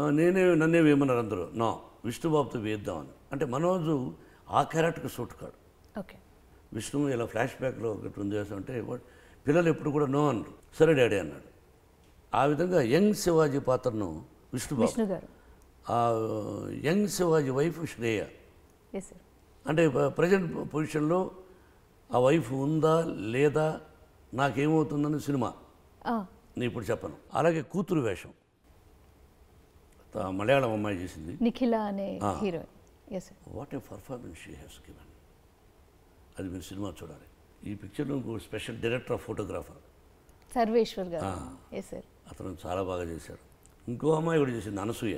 నేనే నన్నే వేయమన్నారు అందరూ నా విష్ణుబాబుతో వేద్దామని అంటే మనోజు ఆ క్యారెక్టర్కి సూట్ కాడు ఓకే విష్ణు ఇలా ఫ్లాష్ బ్యాక్లో ఒకటి ఉంది అంటే వాడు- పిల్లలు ఎప్పుడు కూడా నో అన్నారు సరే డాడీ అన్నాడు ఆ విధంగా యంగ్ శివాజీ పాత్రను విష్ణుబాబు విష్ణు గారు ఆ young Shivaji wife Shreya yes sir అంటే ప్రజెంట్ పొజిషన్లో ఆ వైఫ్ ఉందా లేదా నాకేమవుతుందని సినిమా నేను ఇప్పుడు చెప్పను అలాగే కూతురు వేషం త- మలయాళం అమ్మాయి చేసింది నిఖిల అనే heroine yes sir what a performance she has given అది మీరు సినిమా చూడాలి ఈ పిక్చర్లో ఇంకో special director of photographer Sarveshwar garu yes sir అతను చాలా బాగా చేశాడు ఇంకో అమ్మాయి కూడా చేసింది అనసూయ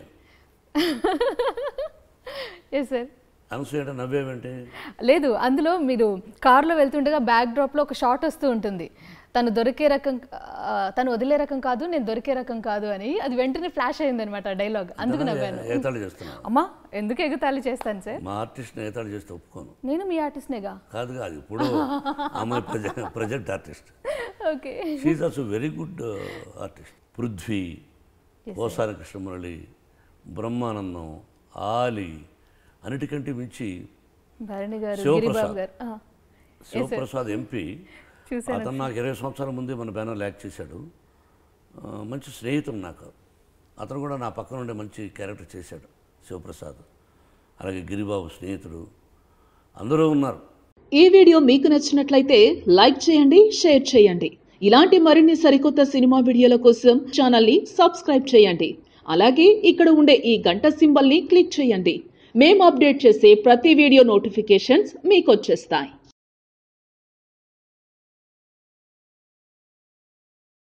ఎస్ సార్ అనసూయ అంటే నవ్వేమంటే లేదు అందులో మీరు కార్లో వెళ్తుండగా బ్యాక్ డ్రాప్లో ఒక షాట్ వస్తూ ఉంటుంది తను దొరికే రకం ఆ, తను వదిలే రకం కాదు నేను దొరికే రకం కాదు అని అది వెంటనే ఫ్లాష్ అయింది అనమాట డైలాగ్ అందుకు నవ్వాను ఏతాళి చేస్తున్నాను అమ్మా ఎందుకు ఎగతాళి చేస్తాను సార్ మా ఆర్టిస్ట్ని ఏతాళి చేస్తే ఒప్పుకోను నేను మీ ఆర్టిస్ట్నేగా కాదు కాదు ఇప్పుడు అమ్మాయి ప్రజె present artist okay she also very good artist Prithvi ఓసారి కృష్ణమురళి బ్రహ్మానందం ఆలి అన్నిటికంటే మించి భరణి గారు శివప్రసాద్. గిరిబాబు గారు ఆ, శివప్రసాద్ ఎంపీ చూశాను అతను నాకు ఇరవై సంవత్సరాల ముందే మన బ్యానర్ యాక్ట్ చేశాడు ఆ, మంచి స్నేహితుడు నాకు అతను కూడా నా పక్కన ఉండే మంచి క్యారెక్టర్ చేశాడు శివప్రసాద్ అలాగే గిరిబాబు స్నేహితుడు అందరూ ఉన్నారు ఈ వీడియో మీకు నచ్చినట్లయితే లైక్ చేయండి షేర్ చేయండి ఇలాంటి మరిన్ని సరికొత్త సినిమా వీడియోల కోసం ఛానల్ని సబ్స్క్రైబ్ చేయండి అలాగే ఇక్కడ ఉండే ఈ గంట సింబల్ని క్లిక్ చేయండి మేము అప్డేట్ చేసే ప్రతి వీడియో నోటిఫికేషన్స్ మీకు వచ్చేస్తాయి